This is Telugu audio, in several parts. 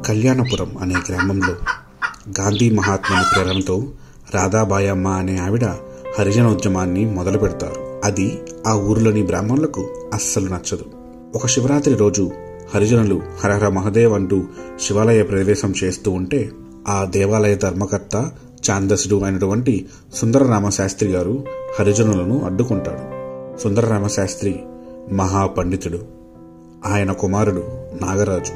కళ్యాణపురం అనే గ్రామంలో గాంధీ మహాత్ముని ప్రేరణతో రాధాబాయమ్మ అనే ఆవిడ హరిజన ఉద్యమాన్ని మొదలు పెడతారు అది ఆ ఊరిలోని బ్రాహ్మణులకు అస్సలు నచ్చదు ఒక శివరాత్రి రోజు హరిజనులు హరహర మహదేవ్ అంటూ శివాలయ ప్రవేశం చేస్తూ ఉంటే ఆ దేవాలయ ధర్మకర్త ఛాందసుడు అయినటువంటి సుందరరామశాస్త్రి గారు హరిజనులను అడ్డుకుంటాడు సుందరరామశాస్త్రి మహాపండితుడు ఆయన కుమారుడు నాగరాజు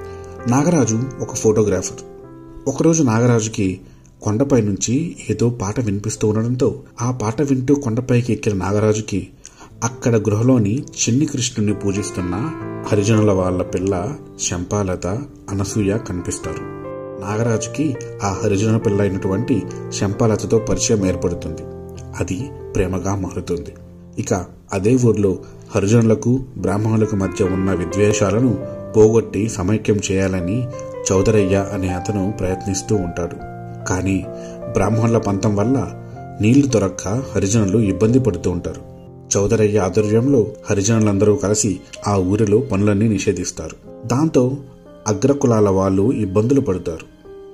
నాగరాజు ఒక ఫోటోగ్రాఫర్ ఒకరోజు నాగరాజుకి కొండపై నుంచి ఏదో పాట వినిపిస్తూ ఉండడంతో ఆ పాట వింటూ కొండపైకి ఎక్కిన నాగరాజుకి అక్కడ గృహలోని చిన్ని కృష్ణుని పూజిస్తున్న హరిజనుల వాళ్ళ పిల్ల శంపాలత అనసూయ కనిపిస్తారు నాగరాజుకి ఆ హరిజనుల పిల్ల అయినటువంటి శంపాలతతో పరిచయం ఏర్పడుతుంది అది ప్రేమగా మారుతుంది ఇక అదే ఊర్లో హరిజనులకు బ్రాహ్మణులకు మధ్య ఉన్న విద్వేషాలను పోగొట్టి సమైక్యం చేయాలని చౌదరయ్య అనే అతను ప్రయత్నిస్తూ ఉంటాడు కానీ బ్రాహ్మణుల పంతం వల్ల నీళ్లు దొరక్క హరిజనులు ఇబ్బంది పడుతూ ఉంటారు చౌదరయ్య ఆధ్వర్యంలో హరిజనులందరూ కలిసి ఆ ఊరిలో పనులన్నీ నిషేధిస్తారు దాంతో అగ్రకులాల వాళ్ళు ఇబ్బందులు పడతారు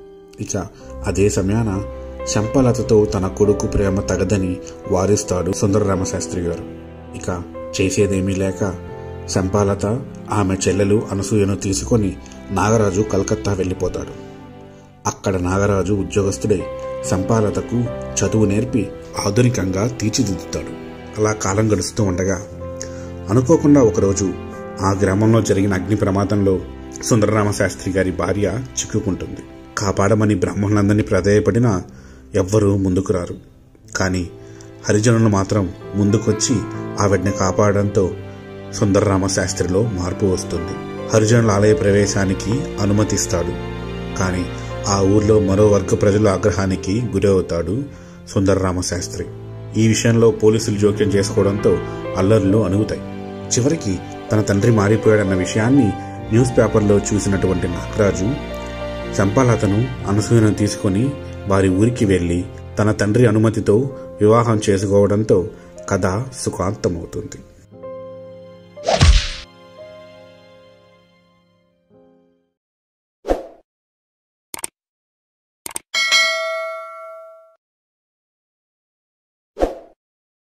ఇక అదే సమయాన శంపలతతో తన కొడుకు ప్రేమ తగదని వారిస్తాడు సుందరరామశాస్త్రి గారు ఇక చేసేదేమీ లేక శంపాలత ఆమె చెల్లెలు అనసూయను తీసుకొని నాగరాజు కలకత్తా వెళ్ళిపోతాడు అక్కడ నాగరాజు ఉద్యోగస్తుడై సంపాలతకు చదువు నేర్పి ఆధునికంగా తీర్చిదిద్దుతాడు అలా కాలం గడుస్తూ ఉండగా అనుకోకుండా ఒకరోజు ఆ గ్రామంలో జరిగిన అగ్ని ప్రమాదంలో సుందరరామ శాస్త్రి గారి భార్య చిక్కుకుంటుంది కాపాడమని బ్రాహ్మణులందరినీ ప్రాధేయపడినా ఎవ్వరూ ముందుకు రారు కానీ హరిజనులు మాత్రం ముందుకొచ్చి ఆవిడ్ని కాపాడడంతో సుందరరామ శాస్త్రిలో మార్పు వస్తుంది హరిజనుల ఆలయ ప్రవేశానికి అనుమతిస్తాడు కానీ ఆ ఊర్లో మరో వర్గ ప్రజల ఆగ్రహానికి గురవుతాడు సుందరరామ శాస్త్రి ఈ విషయంలో పోలీసులు జోక్యం చేసుకోవడంతో అల్లర్లు అనుగుతాయి చివరికి తన తండ్రి మారిపోయాడన్న విషయాన్ని న్యూస్ పేపర్లో చూసినటువంటి నాగరాజు చంపాలతను అనసూయను తీసుకొని వారి ఊరికి వెళ్లి తన తండ్రి అనుమతితో వివాహం చేసుకోవడంతో కథ సుఖాంతమవుతుంది